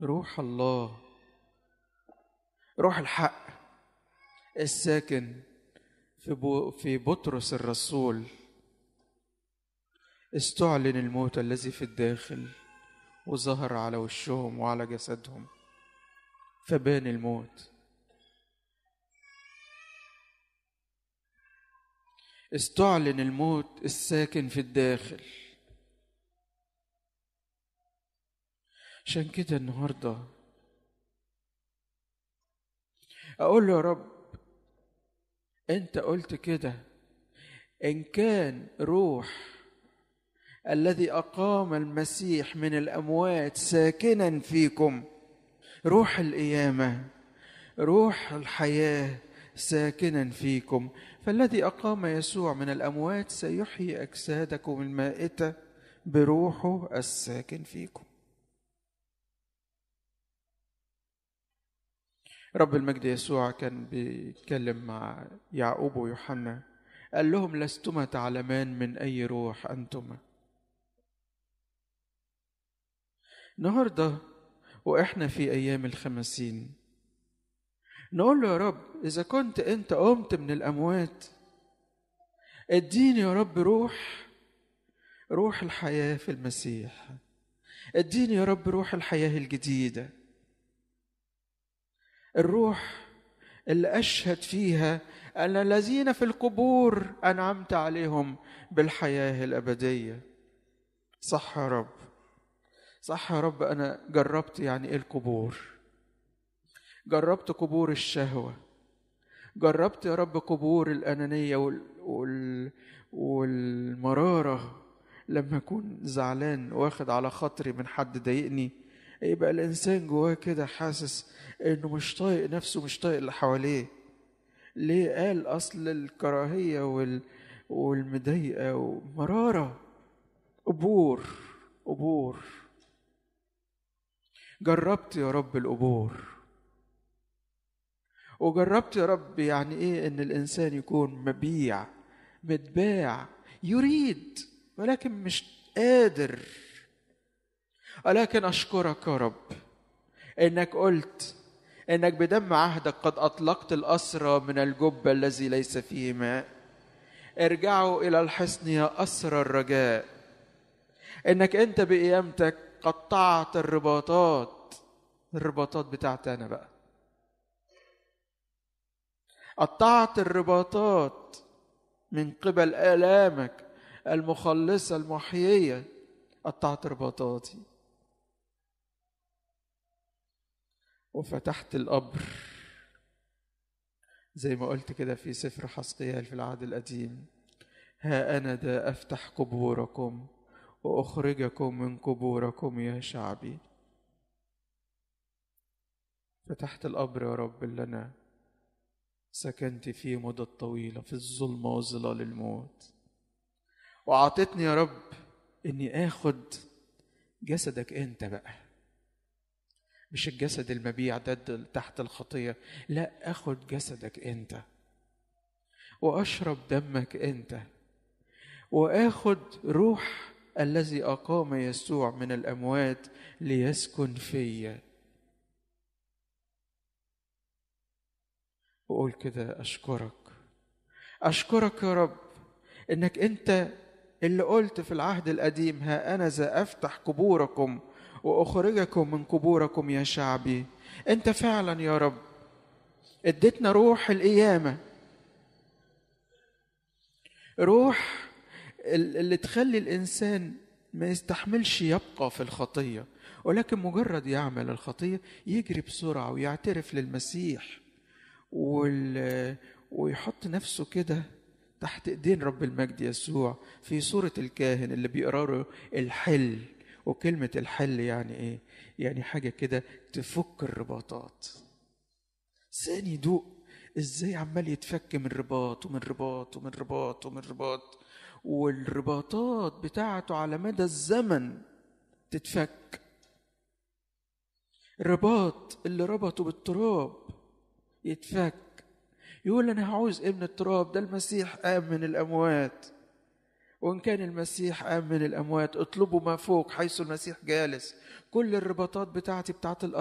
روح الله روح الحق الساكن في بو في بطرس الرسول استعلن الموت الذي في الداخل وظهر على وشهم وعلى جسدهم فبان الموت استعلن الموت الساكن في الداخل عشان كده النهارده اقول له يا رب انت قلت كده ان كان روح الذي اقام المسيح من الاموات ساكنا فيكم روح القيامه روح الحياه ساكنا فيكم فالذي اقام يسوع من الاموات سيحيي اجسادكم المائته بروحه الساكن فيكم رب المجد يسوع كان بيتكلم مع يعقوب ويوحنا قال لهم لستما تعلمان من اي روح انتما النهارده واحنا في ايام الخمسين نقول له يا رب اذا كنت انت قمت من الاموات اديني يا رب روح روح الحياه في المسيح اديني يا رب روح الحياه الجديده الروح اللي اشهد فيها ان الذين في القبور انعمت عليهم بالحياه الابديه صح يا رب صح يا رب انا جربت يعني ايه القبور جربت قبور الشهوه جربت يا رب قبور الانانيه وال... وال... والمراره لما اكون زعلان واخد على خاطري من حد ضايقني يبقى الانسان جواه كده حاسس انه مش طايق نفسه مش طايق اللي حواليه ليه قال اصل الكراهيه وال... والمضايقه ومراره قبور قبور جربت يا رب القبور وجربت يا رب يعني ايه ان الانسان يكون مبيع متباع يريد ولكن مش قادر ولكن اشكرك يا رب انك قلت انك بدم عهدك قد اطلقت الاسرى من الجب الذي ليس فيه ماء ارجعوا الى الحصن يا اسرى الرجاء انك انت بقيامتك قطعت الرباطات الرباطات بتاعتي انا بقى قطعت الرباطات من قبل الامك المخلصه المحييه قطعت رباطاتي وفتحت القبر زي ما قلت كده في سفر حسقيال في العهد القديم ها انا ذا افتح قبوركم واخرجكم من قبوركم يا شعبي فتحت القبر يا رب اللي انا سكنت فيه مدة طويلة في الظلمة وظلال الموت وأعطتني يا رب إني آخد جسدك أنت بقى مش الجسد المبيع ده تحت الخطية لا أخد جسدك أنت وأشرب دمك أنت وآخد روح الذي أقام يسوع من الأموات ليسكن فيا وقول كده أشكرك أشكرك يا رب إنك أنت اللي قلت في العهد القديم ها أنا ذا أفتح قبوركم وأخرجكم من قبوركم يا شعبي أنت فعلا يا رب اديتنا روح القيامة روح اللي تخلي الإنسان ما يستحملش يبقى في الخطية ولكن مجرد يعمل الخطية يجري بسرعة ويعترف للمسيح وال... ويحط نفسه كده تحت ايدين رب المجد يسوع في صورة الكاهن اللي بيقرا له الحل وكلمة الحل يعني ايه؟ يعني حاجة كده تفك الرباطات. ثاني يدوق ازاي عمال يتفك من رباط ومن رباط ومن رباط ومن رباط والرباطات بتاعته على مدى الزمن تتفك. الرباط اللي ربطه بالتراب يتفك يقول انا عاوز ايه من التراب ده المسيح قام من الاموات وإن كان المسيح قام من الأموات اطلبوا ما فوق حيث المسيح جالس كل الرباطات بتاعتي بتاعت